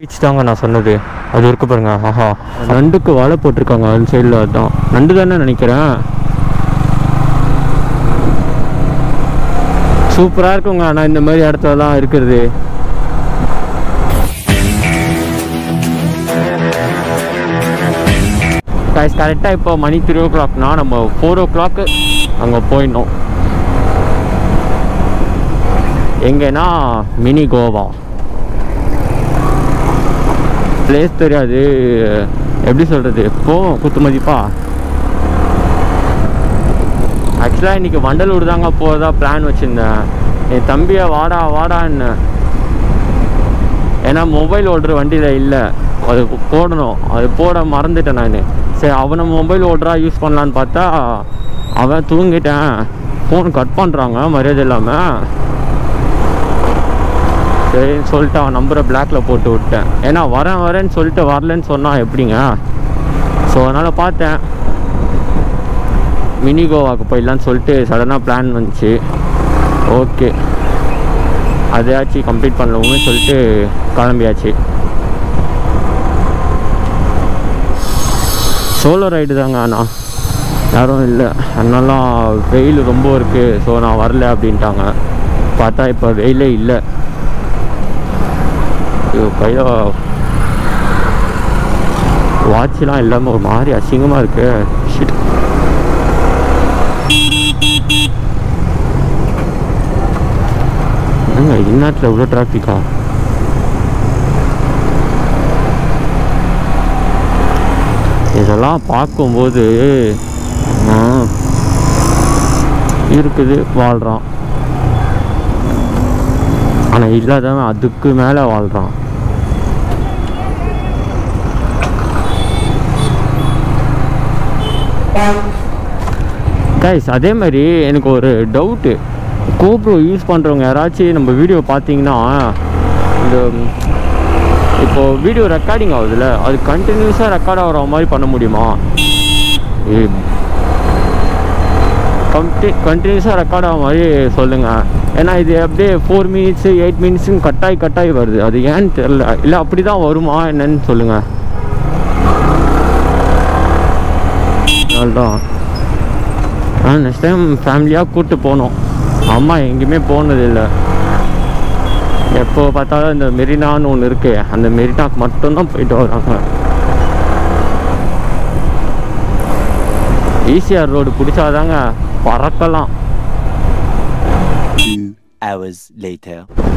Beach தாங்க நான் சொன்னது அது இருக்கு பாருங்க ஆஹா நண்டுக்கு வலை போட்டிருக்காங்க அந்த சைடில் அதான் நண்டு தானே நினைக்கிறேன் சூப்பராக இருக்குங்க ஆனால் இந்த மாதிரி இடத்துலலாம் இருக்கிறது கைஸ் கரெக்டாக இப்போ மணி த்ரீ ஓ கிளாக்னா நம்ம ஃபோர் ஓ கிளாக்கு அங்கே போயிடணும் எங்கன்னா மினி கோவா பிளேஸ் தெரியாது எப்படி சொல்கிறது போவோம் குத்து மதிப்பா ஆக்சுவலாக இன்றைக்கி வண்டலூர் தாங்க போகிறதா பிளான் வச்சுருந்தேன் என் தம்பியை வாடா வாடான்னு ஏன்னா மொபைல் ஓடுற வண்டியில் இல்லை அது போடணும் அது போட மறந்துட்டேன் நான் சரி அவனை மொபைல் ஓடுறா யூஸ் பண்ணலான்னு பார்த்தா அவன் தூங்கிட்டேன் ஃபோன் கட் பண்ணுறாங்க மரியாதை இல்லாமல் சரின்னு சொல்லிட்டு அவன் நம்பரை பிளாக்ல போட்டு விட்டேன் ஏன்னா வரேன் வரேன்னு சொல்லிட்டு வரலன்னு சொன்னான் எப்படிங்க ஸோ அதனால் பார்த்தேன் மினி கோவாக்கு போயிடலான்னு சொல்லிட்டு சடனாக பிளான் வந்துச்சு ஓகே அதையாச்சும் கம்ப்ளீட் பண்ணலவுமே சொல்லிட்டு கிளம்பியாச்சு சோலோ ரைடு தாங்க ஆனால் யாரும் இல்லை அண்ணெல்லாம் வெயில் ரொம்ப இருக்குது ஸோ நான் வரல அப்படின்ட்டாங்க பார்த்தா இப்போ வெயிலே இல்லை ஐயோ கையில் வாட்ச்லாம் இல்லாமல் ஒரு மாதிரி அசிங்கமாக இருக்கு ஷிட் என்னங்க இந்நேரத்தில் இவ்வளோ டிராஃபிக்கா இதெல்லாம் பார்க்கும்போது ஆ, இருக்குது வாழ்கிறான் ஆனால் இல்லாதவன் அதுக்கு மேலே வாழ்கிறான் கைஸ் அதே மாதிரி எனக்கு ஒரு டவுட்டு கோப்ரோ யூஸ் பண்ணுறவங்க யாராச்சும் நம்ம வீடியோ பார்த்தீங்கன்னா இந்த இப்போ வீடியோ ரெக்கார்டிங் ஆகுதுல்ல அது கண்டினியூஸாக ரெக்கார்ட் ஆகிற மாதிரி பண்ண முடியுமா கண்டினியூஸாக ரெக்கார்ட் ஆகிற மாதிரி சொல்லுங்கள் ஏன்னா இது அப்படியே ஃபோர் மினிட்ஸு எயிட் மினிட்ஸும் கட்டாயி கட்டாயி வருது அது ஏன்னு தெரில இல்லை அப்படி தான் வருமா என்னன்னு சொல்லுங்கள் அதுதான் ஆ நெக்ஸ்ட் டைம் ஃபேமிலியாக கூப்பிட்டு போகணும் அம்மா எங்கேயுமே போனதில்லை எப்போ பார்த்தாலும் இந்த மெரினான்னு ஒன்று இருக்கு அந்த மெரினாக்கு மட்டும்தான் போயிட்டு வராங்க ஈசிஆர் ரோடு பிடிச்சாதாங்க பறக்கலாம் Two hours later.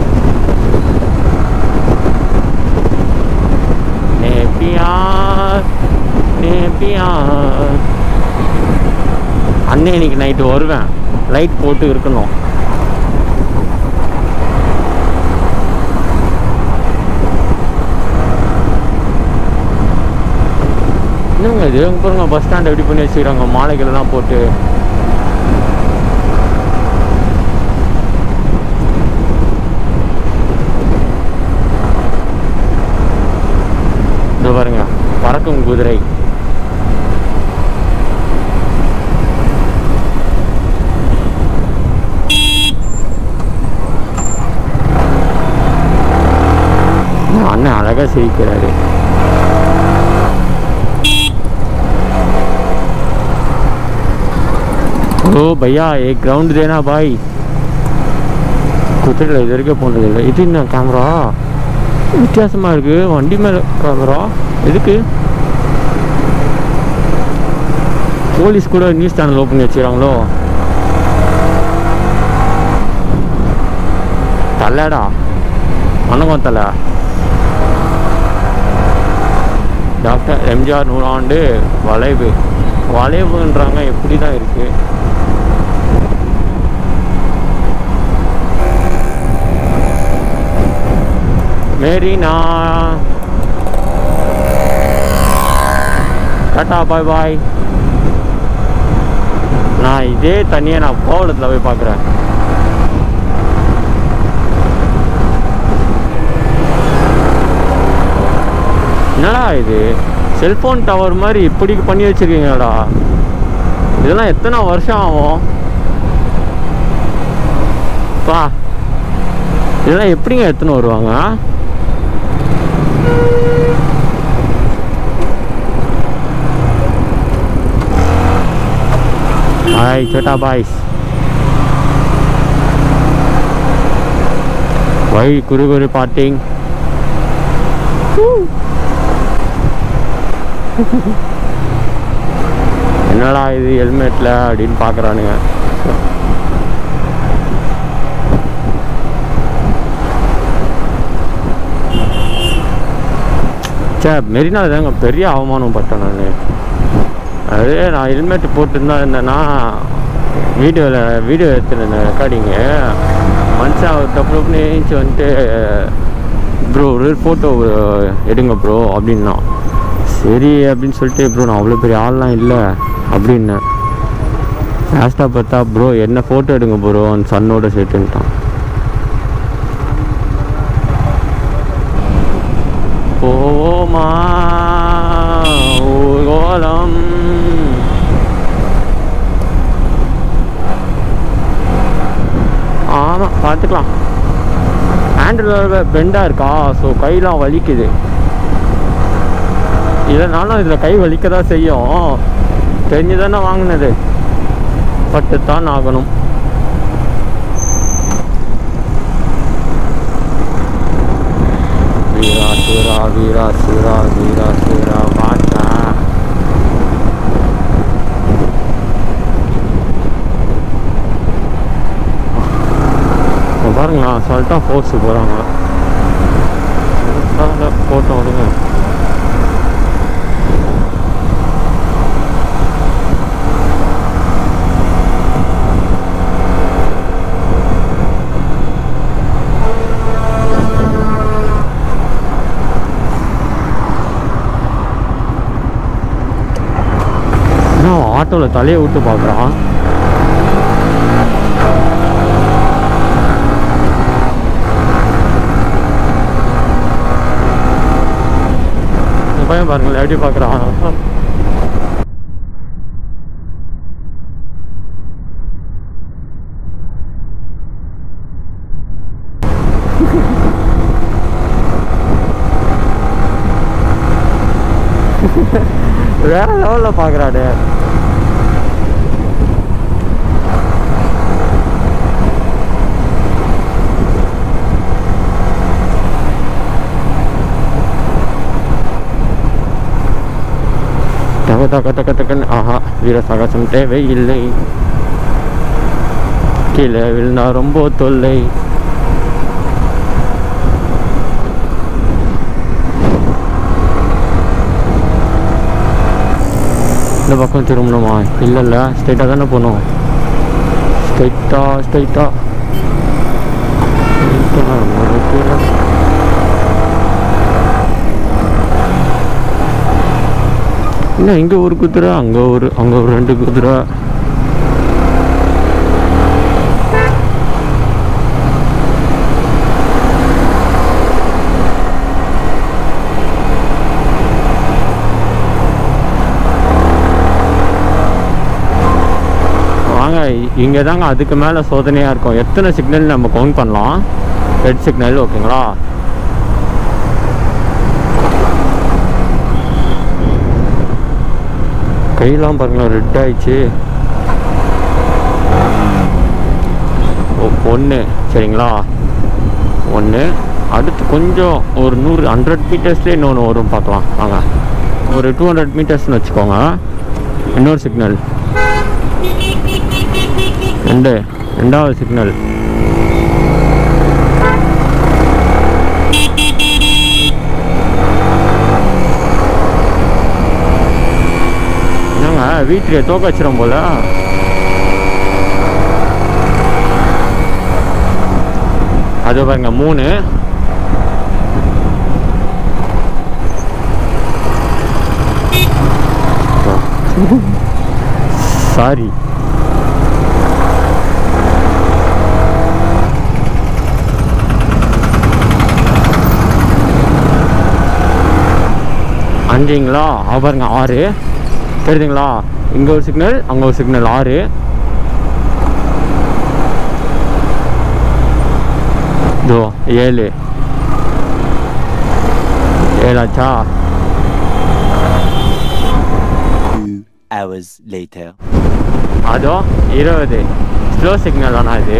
Napier Napier அண்ணன் இன்னைக்கு நைட்டு வருவேன் லைட் போட்டு இருக்கணும் என்னங்க இது இங்க பாருங்க பஸ் ஸ்டாண்ட் எப்படி பண்ணி வச்சுக்கிறாங்க மாலைகளெல்லாம் போட்டு இதோ பாருங்க பறக்கும் குதிரை அண்ணன் அழகா சிரிக்கிறாரு ஓ பையா ஏ கிரவுண்ட் தேனா பாய் குதிரையில் இது வரைக்கும் போனதில்லை இது என்ன கேமரா வித்தியாசமாக இருக்கு வண்டி மேலே கேமரா எதுக்கு போலீஸ் கூட நியூஸ் சேனல் ஓப்பன் பண்ணி வச்சுக்கிறாங்களோ தள்ளடா வணக்கம் தலை டாக்டர் எம்ஜிஆர் நூறாண்டு வளைவு வளைவுன்றாங்க எப்படி தான் இருக்கு மெரினா டாட்டா பாய் பாய் நான் இதே தண்ணியை நான் கோவளத்தில் போய் பார்க்குறேன் என்னடா இது செல்போன் டவர் மாதிரி இப்படி பண்ணி வச்சிருக்கீங்கடா இதெல்லாம் எத்தனை வருஷம் ஆகும் பா இதெல்லாம் எப்படிங்க எடுத்துன்னு வருவாங்க பாய் சோட்டா பாய்ஸ் வை குரு குரு பாட்டிங் என்னடா இது ஹெல்மெட்டில் அப்படின்னு பார்க்குறானுங்க சே மெரினா தாங்க பெரிய அவமானம் பட்டேன் நான் அதே நான் ஹெல்மெட் போட்டுருந்தா இருந்தேன்னா வீடியோவில் வீடியோ எடுத்துருந்தேன் ரெக்கார்டிங்கு மனுஷன் அவர் தப்பு தப்புன்னு ஏஞ்சி வந்துட்டு ப்ரோ ஒரு ஃபோட்டோ எடுங்க ப்ரோ அப்படின்னா சரி அப்படின்னு சொல்லிட்டு ப்ரோ நான் அவ்வளோ பெரிய ஆள்லாம் இல்லை அப்படின்னேன் லாஸ்ட்டாக பார்த்தா ப்ரோ என்ன ஃபோட்டோ எடுங்க ப்ரோ அந்த சன்னோட சேர்த்துன்ட்டான் போமா ஊர்கோலம் ஆமாம் பார்த்துக்கலாம் ஹேண்டில் பெண்டாக இருக்கா ஸோ கையெல்லாம் வலிக்குது இதனாலும் இதில் கை வலிக்க தான் செய்யும் தெரிஞ்சு தானே வாங்கினது பட்டு தான் ஆகணும் வீரா சூரா வீரா சூரா வீரா சூரா வாட்டா இங்க பாருங்களா அசால்ட்டாக ஃபோர்ஸு போகிறாங்க போட்டோம் விடுங்க என்ன ஆட்டோவில் தலையை விட்டு பார்க்குறான் இந்த பையன் பாருங்களேன் எப்படி பார்க்குறான் வேற லெவலில் பார்க்குறாடு தக தக தக தகன்னு ஆஹா வீர சாகசம் தேவையில்லை கீழே விழுந்தா ரொம்ப தொல்லை இந்த பக்கம் திரும்பணுமா இல்லை இல்லை ஸ்ட்ரைட்டாக தானே போகணும் ஸ்ட்ரைட்டா ஸ்ட்ரைட்டா என்ன இங்கே ஒரு குதிரை அங்கே ஒரு அங்கே ஒரு ரெண்டு குதிரை வாங்க இங்கே தாங்க அதுக்கு மேலே சோதனையாக இருக்கும் எத்தனை சிக்னல் நம்ம கவுண்ட் பண்ணலாம் ரெட் சிக்னல் ஓகேங்களா கையெல்லாம் பாருங்களேன் ரெட் ஆயிடுச்சு ஒன்று சரிங்களா ஒன்று அடுத்து கொஞ்சம் ஒரு நூறு ஹண்ட்ரட் மீட்டர்ஸ்லேயே இன்னொன்று வரும் பார்க்கலாம் வாங்க ஒரு டூ ஹண்ட்ரட் மீட்டர்ஸ்னு வச்சுக்கோங்க இன்னொரு சிக்னல் ரெண்டு ரெண்டாவது சிக்னல் என்னங்க வீட்டிலே தோக்க வச்சிரும் போல அது பாருங்க மூணு சாரி அஞ்சுங்களா ஆ, பாருங்க ஆறு தெரியுதுங்களா இங்கே ஒரு சிக்னல் அங்கே ஒரு சிக்னல் ஆறு இதோ ஏழு ஏழாச்சா Two hours later. அதோ இருபது ஸ்லோ சிக்னல் தானா இது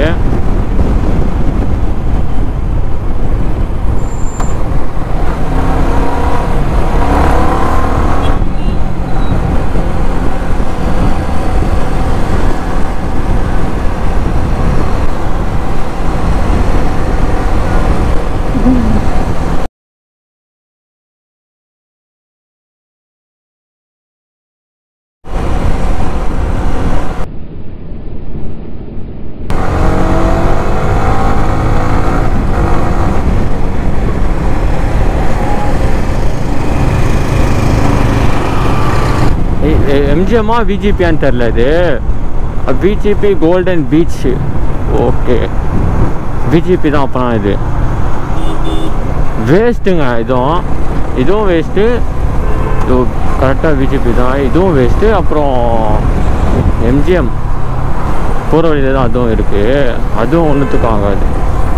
எம்ஜிஎம்மா விஜிபியான்னு தெரில இது VGP golden beach okay VGP தான் அப்போனா இது வேஸ்ட்டுங்க இதுவும் இதுவும் வேஸ்ட்டு இது கரெக்டாக விஜிபி தான் இதுவும் வேஸ்ட்டு அப்புறம் எம்ஜிஎம் போகிற வழியில் தான் அதுவும் இருக்குது அதுவும் ஒன்றுத்துக்கும் ஆகாது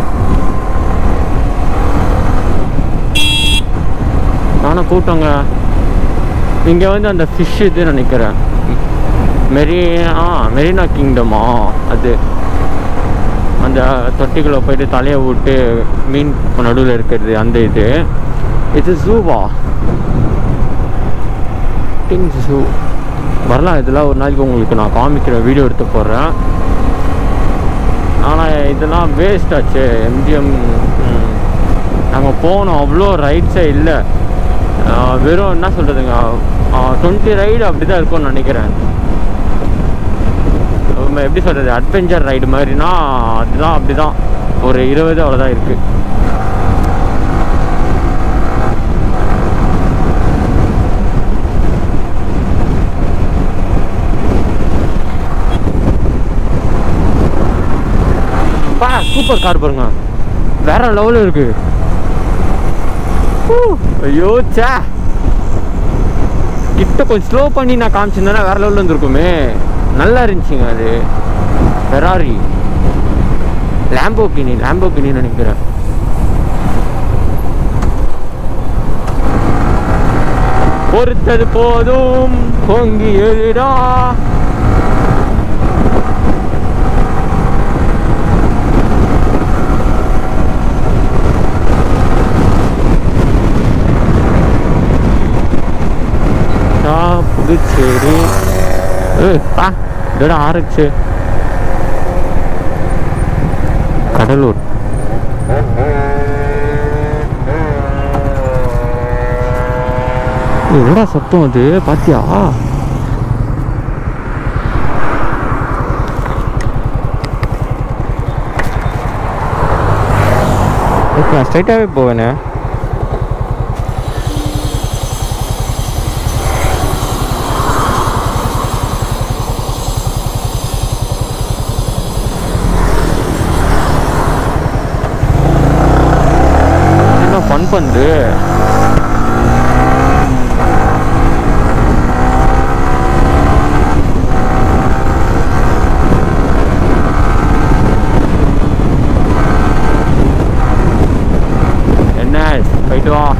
நானும் கூட்டங்க இங்கே வந்து அந்த ஃபிஷ் இது நினைக்கிறேன் மெரி ஆ மெரினா கிங்டமா அது அந்த தொட்டிக்குள்ளே போயிட்டு தலையை விட்டு மீன் நடுவில் இருக்கிறது அந்த இது இது ஜூவா டிங் ஜூ வரலாம் இதெல்லாம் ஒரு நாளைக்கு உங்களுக்கு நான் காமிக்கிறேன் வீடியோ எடுத்து போடுறேன் ஆனால் இதெல்லாம் வேஸ்ட் ஆச்சு எம்ஜிஎம் நாங்கள் போனோம் அவ்வளோ ரைட்ஸே இல்லை வெறும் என்ன சொல்கிறதுங்க டுவெண்ட்டி ரைடு அப்படி தான் இருக்கும்னு நினைக்கிறேன் ரொம்ப எப்படி சொல்கிறது அட்வென்ச்சர் ரைடு மாதிரினா அதுதான் அப்படி தான் ஒரு இருபது அவ்வளோதான் இருக்குது பா சூப்பர் கார் பாருங்க வேற லெவலில் இருக்கு ஊ, ஐயோ சே கிட்ட கொஞ்சம் ஸ்லோ பண்ணி நான் காமிச்சிருந்தேன்னா வேற லெவலில் இருந்திருக்குமே நல்லா இருந்துச்சுங்க அது ஃபெராரி லேம்போகினி லேம்போகினி நினைக்கிறேன் பொறுத்தது போதும் பொங்கி எழுடா புதுச்சேரி ஏய் பா இதோட ஆரச்சு கடலூர் ஏய், என்னடா சத்தம் அது பாத்தியா ஓகே நான் ஸ்ட்ரைட்டாகவே போவேனே என்ன ஃபன் பண்ணுது என்ன போயிட்டு வா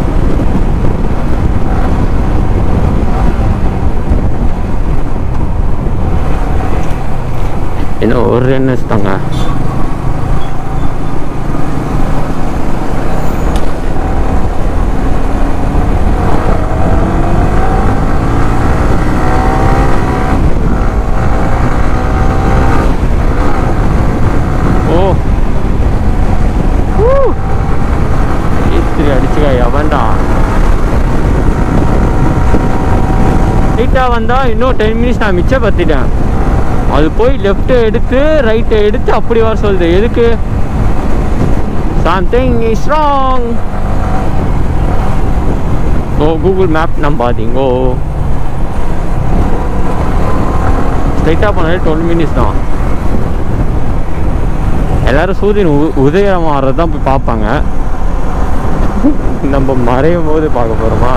இன்னும் ஒரு என்எஸ் தாங்க ஓ இஸ்திரி அடிச்சுக்க எவன்டா ஸ்ட்ரைட்டாக வந்தால் இன்னும் டென் மினிட்ஸ் நான் மிச்சப்படுத்திட்டேன் அது போய் லெஃப்ட்டை எடுத்து ரைட்டை எடுத்து அப்படி வர சொல்லுது எதுக்கு something is wrong oh Google map நம்பாதீங்கோ ஸ்ட்ரைட்டாக போனாலே டுவெல் மினிட்ஸ் தான் எல்லாரும் சூரியன் உ உதயம் ஆகிறது தான் போய் பார்ப்பாங்க நம்ம மறையும் போது பார்க்க போகிறோமா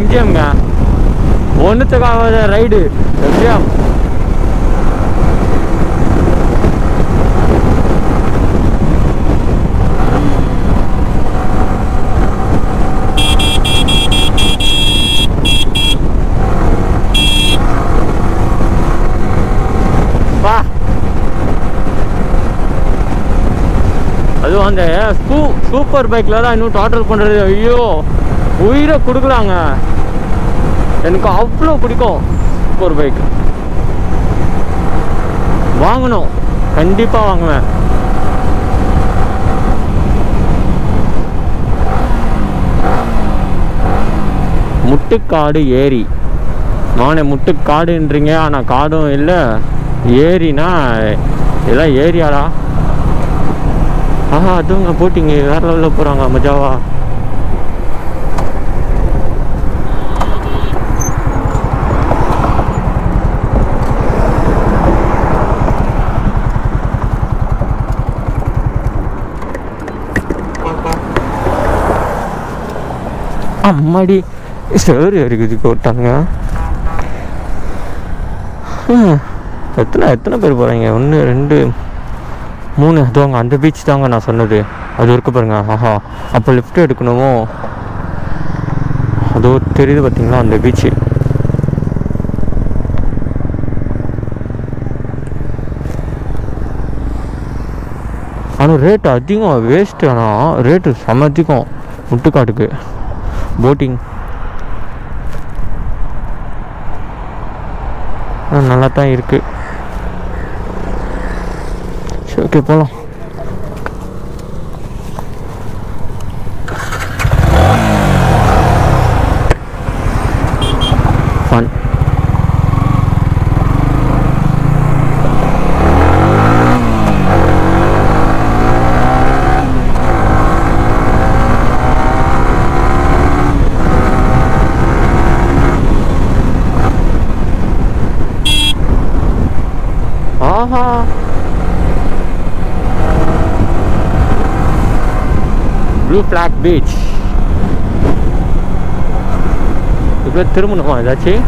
எம்ஜிஎம்ங்க ஒன்றுத்துக்காக ரைடு எம்ஜிஎம் வா அதுவும் அந்த சூ சூப்பர் பைக்கில் தான் இன்னும் டாட்டல் பண்ணுறது ஐயோ உயிரை கொடுக்கலாங்க எனக்கு அவ்வளோ பிடிக்கும் சூப்பர் பைக் வாங்கணும் கண்டிப்பாக வாங்குவேன் முட்டுக்காடு ஏரி நானே முட்டுக்காடுன்றீங்க ஆனால் காடும் இல்லை ஏரினா இதெல்லாம் ஏரியாடா ஆஹா அதுவுங்க போட்டிங்க வேற லெவலில் போகிறாங்க மஜாவா அம்மாடி சேர் இருக்குது விட்டாங்க எத்தனை எத்தனை பேர் போகிறாங்க ஒன்று ரெண்டு மூணு அதுவாங்க அந்த பீச் தாங்க நான் சொன்னது அது இருக்கு பாருங்க ஆஹா அப்போ லெஃப்ட் எடுக்கணுமோ அதோ தெரியுது பார்த்தீங்களா அந்த பீச்சு ஆனால் ரேட் அதிகம் வேஸ்ட் ஆனால் ரேட்டு செம அதிகம் முட்டுக்காட்டுக்கு போட்டிங் நல்லா தான் இருக்குது சரி ஓகே போகலாம் ஃபன் ஆஹா ப்ளூ ஃபிளாக் பீச் இப்போ திரும்பணுமா ஏதாச்சும்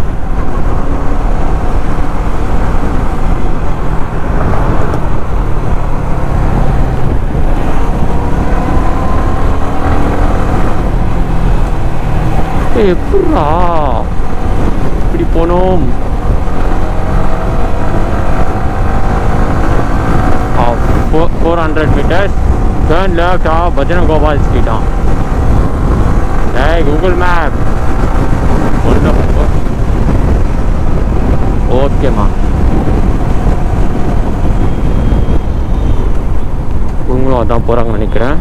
ஏய், எப்படிடா இப்படி போனோம் four hundred metres turn left ஆ பஜன கோபால் ஸ்ட்ரீட்டா ஏய் கூகுள் மேப் ஒன்று ஓகேம்மா இவங்களும் அதான் போகிறாங்கன்னு நினைக்கிறேன்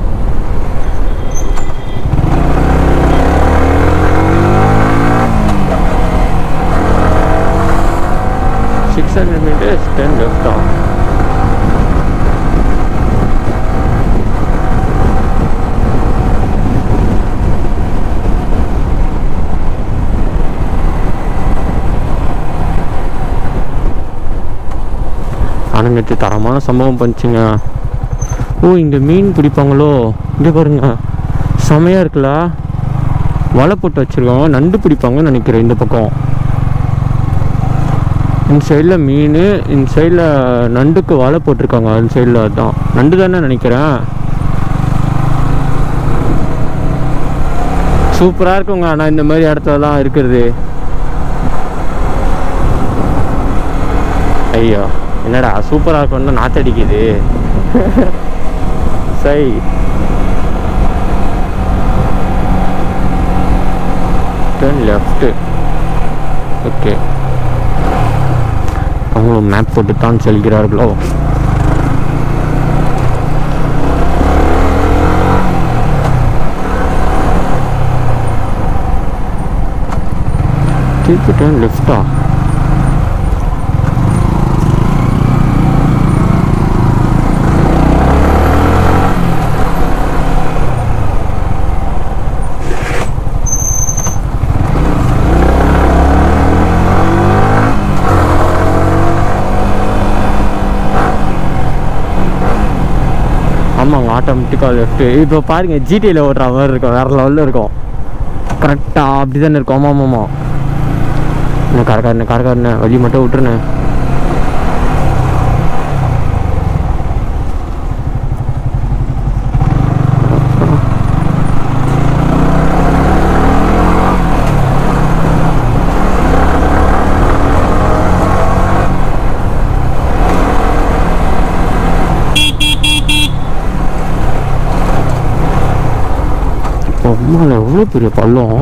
சிக்ஸ் ஹண்ட்ரட் மீட்டர்ஸ் டென் லெஃப்டா ஆனால் நேற்று தரமான சம்பவம் பண்ணிச்சுங்க ஓ இங்கே மீன் பிடிப்பாங்களோ இங்கே பாருங்க செமையாக இருக்குல்ல வலை போட்டு வச்சுருக்காங்க நண்டு பிடிப்பாங்கன்னு நினைக்கிறேன் இந்த பக்கம் இந்த சைடில் மீன் இந்த சைடில் நண்டுக்கு வலை போட்டிருக்காங்க அந்த சைடில் அதான் நண்டு தானே நினைக்கிறேன் சூப்பராக இருக்குங்க ஆனால் இந்த மாதிரி இடத்துலலாம் இருக்கிறது ஐயோ என்னடா சூப்பராக இருக்கும்னு நாத்தடிக்குது சரி டர்ன் லெஃப்ட்டு ஓகே அவங்களும் மேப் போட்டு தான் செல்கிறார்களோ திருப்பி டர்ன் லெஃப்டா ஆமாங்க ஆட்டோமேட்டிக்காக லெஃப்ட்டு இப்போ பாருங்க ஜிடியில் ஓடுற மாதிரி இருக்கும் வேறு லெவலில் இருக்கும் கரெக்டாக அப்படி தானே இருக்கும் ஆமாம் ஆமாம் என்ன கரக்காரண்ணே கரக்காரண்ணே வழி மட்டும் விட்டுருண்ணே அம்மால எவ்வளோ பெரிய பள்ளம்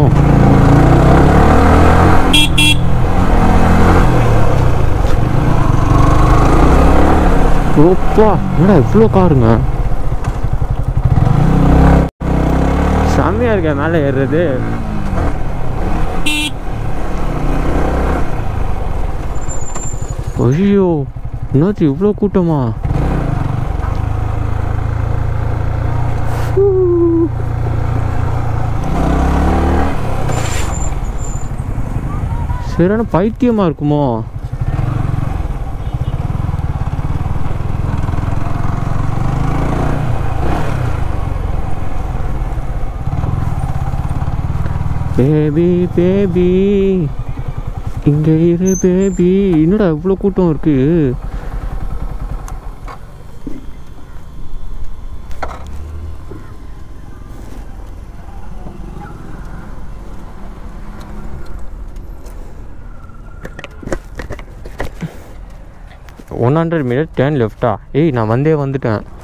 ஓப்பா என்னடா இவ்வளோ காருங்க செம்மையா இருக்க மேலே ஏறுறது ஐயோ என்னாச்சு இவ்வளோ கூட்டமா சரியான பைத்தியமா இருக்குமோ பேபி பேபி இங்க இரு பேபி என்னடா இவ்வளோ கூட்டம் இருக்கு ஒன் ஹண்ட்ரட் மீட்டர் டேர்ன் லெஃப்டா ஏய் நான் வந்தே வந்துட்டேன்